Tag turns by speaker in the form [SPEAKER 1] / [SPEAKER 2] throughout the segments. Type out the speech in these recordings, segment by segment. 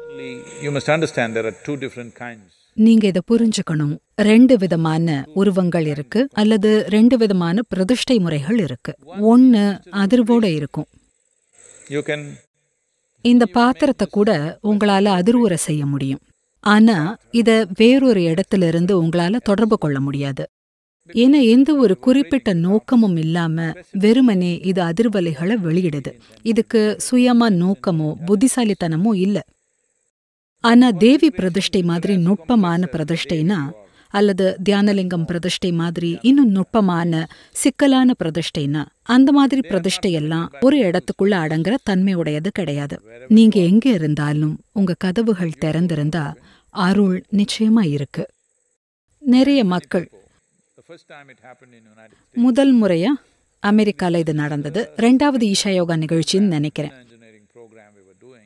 [SPEAKER 1] You must understand there are two different kinds.
[SPEAKER 2] நீங்க இத புரிஞ்சுக்கணும் ரெண்டு விதமான உருவங்கள் இருக்கு அல்லது ரெண்டு விதமான பிரதிஷ்டை முறைகள் இருக்கு ஒன்னு அதிர்வோட இருக்கும்
[SPEAKER 1] You can
[SPEAKER 2] இந்த பாத்திரத்தை கூட உங்களால அதிர்வுற செய்ய முடியும் ஆனா இத வேறொரு இடத்துல இருந்து உங்களால தொடர்பு கொள்ள முடியாது ஏன்னா எந்த ஒரு குறிப்பிட்ட நோக்கமும் இல்லாம வெறுமனே இது அதிர்வலைகளை வெளியிடுது இதுக்கு சுயமா நோக்கமோ புத்திசாலித்தனமோ இல்ல ஆனா தேவி பிரதிஷ்டை மாதிரி நுட்பமான பிரதிஷ்டைனா அல்லது தியானலிங்கம் பிரதிஷ்டை மாதிரி இன்னும் நுட்பமான சிக்கலான பிரதிஷ்டைனா அந்த மாதிரி பிரதிஷ்டை எல்லாம் ஒரு இடத்துக்குள்ள அடங்குற தன்மையுடையது கிடையாது நீங்க எங்க இருந்தாலும் உங்க கதவுகள் திறந்திருந்தா அருள் நிச்சயமா இருக்கு நிறைய மக்கள்
[SPEAKER 1] the first time it happened in United States
[SPEAKER 2] முதல் முறையா அமெரிக்கால இது நடந்தது ரெண்டாவது ஈஷா யோகா நிகழ்ச்சின்னு நினைக்கிறேன்
[SPEAKER 1] engineering program we were doing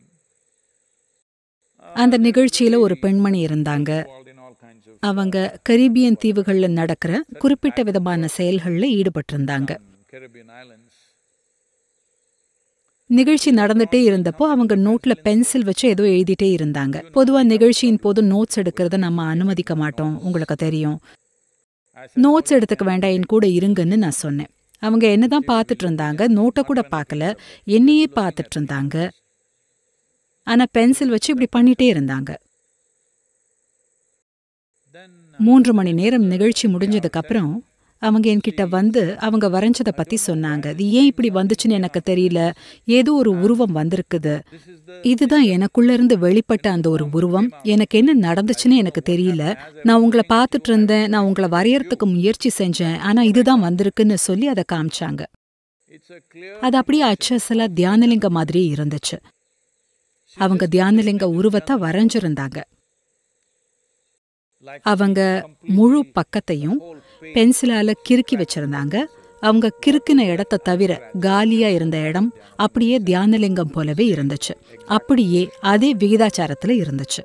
[SPEAKER 2] அந்த நிகழ்ச்சியில ஒரு பெண்மணி இருந்தாங்க
[SPEAKER 1] involved in all kinds of
[SPEAKER 2] அவங்க கரீபியன் தீவுகள்ல நடக்கிற குறிப்பிட்ட விதமான செயல்கள்ல ஈடுபட்டிருந்தாங்க
[SPEAKER 1] Caribbean islands.
[SPEAKER 2] நிகழ்ச்சி நடந்துட்டே இருந்தப்போ அவங்க நோட்ல பென்சில் வச்சு ஏதோ எழுதிட்டே இருந்தாங்க பொதுவா நிகழ்ச்சியின் போது நோட்ஸ் எடுக்கிறத நம்ம அனுமதிக்க மாட்டோம் உங்களுக்கு தெரியும் நோட்ஸ் எடுத்துக்க வேண்டாம் என் கூட இருங்கன்னு நான் சொன்னேன் அவங்க என்னதான் பார்த்துட்டு இருந்தாங்க நோட்டை கூட பார்க்கல என்னையே பார்த்துட்டு இருந்தாங்க ஆனா பென்சில் வச்சு இப்படி பண்ணிட்டே இருந்தாங்க
[SPEAKER 1] Then
[SPEAKER 2] மூன்று மணி நேரம் நிகழ்ச்சி முடிஞ்சதுக்கு அப்புறம் அவங்க என்கிட்ட வந்து அவங்க வரைஞ்சதை பத்தி சொன்னாங்க இது ஏன் இப்படி வந்துச்சுன்னு எனக்கு தெரியல ஏதோ ஒரு உருவம் வந்திருக்குது இதுதான் எனக்குள்ள இருந்து வெளிப்பட்ட அந்த ஒரு உருவம் எனக்கு என்ன நடந்துச்சுன்னு எனக்கு தெரியல நான் உங்களை பார்த்துட்டு இருந்தேன் நான் உங்களை வரையறதுக்கு முயற்சி செஞ்சேன் ஆனா இதுதான் வந்திருக்குன்னு சொல்லி அதை காமிச்சாங்க
[SPEAKER 1] it's a clear
[SPEAKER 2] அது அப்படியே அச்சசலா தியானலிங்க மாதிரியே இருந்துச்சு அவங்க தியானலிங்க உருவத்தை வரைஞ்சிருந்தாங்க அவங்க முழு பக்கத்தையும் பென்சிலால கிறுக்கி வச்சிருந்தாங்க அவங்க கிறுக்கின இடத்த தவிர காலியா இருந்த இடம் அப்படியே தியானலிங்கம் போலவே இருந்துச்சு அப்படியே அதே விகிதாச்சாரத்துல இருந்துச்சு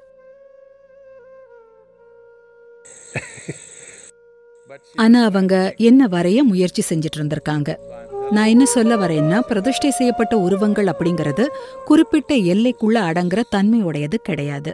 [SPEAKER 2] ஆனா அவங்க என்ன வரைய முயற்சி செஞ்சுட்டு இருந்திருக்காங்க நான் என்ன சொல்ல வரேன்னா பிரதிஷ்டை செய்யப்பட்ட உருவங்கள் அப்படிங்கிறது குறிப்பிட்ட எல்லைக்குள்ள அடங்குற தன்மையுடையது கிடையாது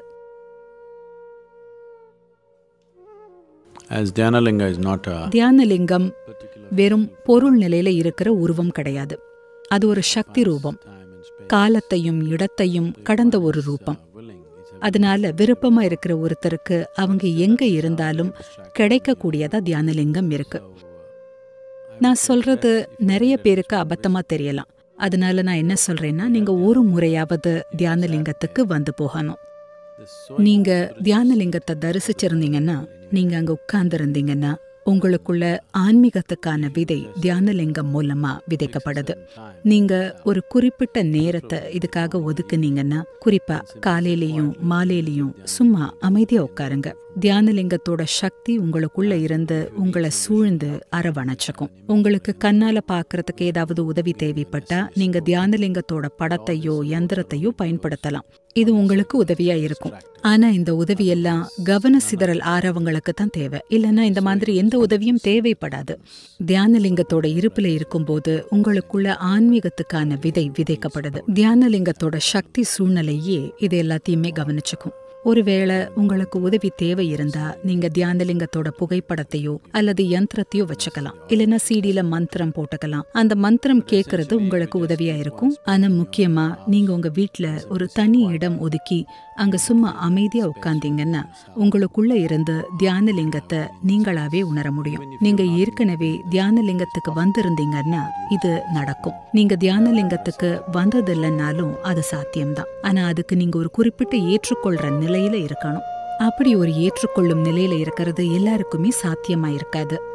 [SPEAKER 3] As Dhyanalinga is not a
[SPEAKER 2] Dhyanalingam
[SPEAKER 3] particular
[SPEAKER 2] வெறும் பொருள் நிலையில இருக்கிற உருவம் கிடையாது அது ஒரு சக்தி ரூபம்
[SPEAKER 3] time and space
[SPEAKER 2] காலத்தையும் இடத்தையும் கடந்த ஒரு ரூபம்
[SPEAKER 3] willing, it's a
[SPEAKER 2] அதனால விருப்பமா இருக்கிற ஒருத்தருக்கு அவங்க எங்க இருந்தாலும் கிடைக்கக்கூடியதா தியானலிங்கம் இருக்கு நான் சொல்றது நிறைய பேருக்கு அபத்தமா தெரியலாம் அதனால நான் என்ன சொல்றேன்னா நீங்க ஒரு முறையாவது தியானலிங்கத்துக்கு வந்து போகணும்
[SPEAKER 3] this
[SPEAKER 2] நீங்க தியானலிங்கத்தை தரிசிச்சிருந்தீங்கன்னா நீங்க அங்க உட்கார்ந்திருந்தீங்கன்னா உங்களுக்குள்ள ஆன்மீகத்துக்கான விதை தியானலிங்கம் மூலமா விதைக்கப்படுது நீங்க ஒரு குறிப்பிட்ட நேரத்தை இதுக்காக ஒதுக்குனீங்கன்னா குறிப்பா காலையிலயும் மாலையிலயும் சும்மா அமைதியா உட்காருங்க தியானலிங்கத்தோட சக்தி உங்களுக்குள்ள இருந்து உங்களை சூழ்ந்து அரவணைச்சுக்கும் உங்களுக்கு கண்ணால பாக்குறதுக்கு ஏதாவது உதவி தேவைப்பட்டா நீங்க தியானலிங்கத்தோட படத்தையோ யந்திரத்தையோ பயன்படுத்தலாம் இது உங்களுக்கு உதவியா இருக்கும் ஆனா இந்த உதவியெல்லாம் கவன சிதறல் ஆறவங்களுக்கு தான் தேவை இல்லைன்னா இந்த மாதிரி எந்த உதவியும் தேவைப்படாது தியானலிங்கத்தோட இருப்புல இருக்கும்போது உங்களுக்குள்ள ஆன்மீகத்துக்கான விதை விதைக்கப்படுது தியானலிங்கத்தோட சக்தி சூழ்நிலையே இது எல்லாத்தையுமே கவனிச்சுக்கும் ஒருவேளை உங்களுக்கு உதவி தேவை இருந்தா நீங்க தியானலிங்கத்தோட புகைப்படத்தையோ அல்லது யந்திரத்தையோ வச்சுக்கலாம் இல்லைன்னா சிடில மந்திரம் போட்டுக்கலாம் அந்த மந்திரம் கேட்கறது உங்களுக்கு உதவியா இருக்கும் ஆனா முக்கியமா நீங்க உங்க வீட்ல ஒரு தனி இடம் ஒதுக்கி அங்க சும்மா அமைதியா உட்கார்ந்தீங்கன்னா உங்களுக்குள்ள இருந்து தியானலிங்கத்தை நீங்களாவே உணர முடியும் நீங்க ஏற்கனவே தியானலிங்கத்துக்கு வந்திருந்தீங்கன்னா இது நடக்கும் நீங்க தியானலிங்கத்துக்கு வந்ததில்லைன்னாலும் அது சாத்தியம்தான் ஆனா அதுக்கு நீங்க ஒரு குறிப்பிட்ட ஏற்றுக்கொள்ற நிலையில இருக்கணும் அப்படி ஒரு ஏற்றுக்கொள்ளும் நிலையில இருக்கிறது எல்லாருக்குமே சாத்தியமா இருக்காது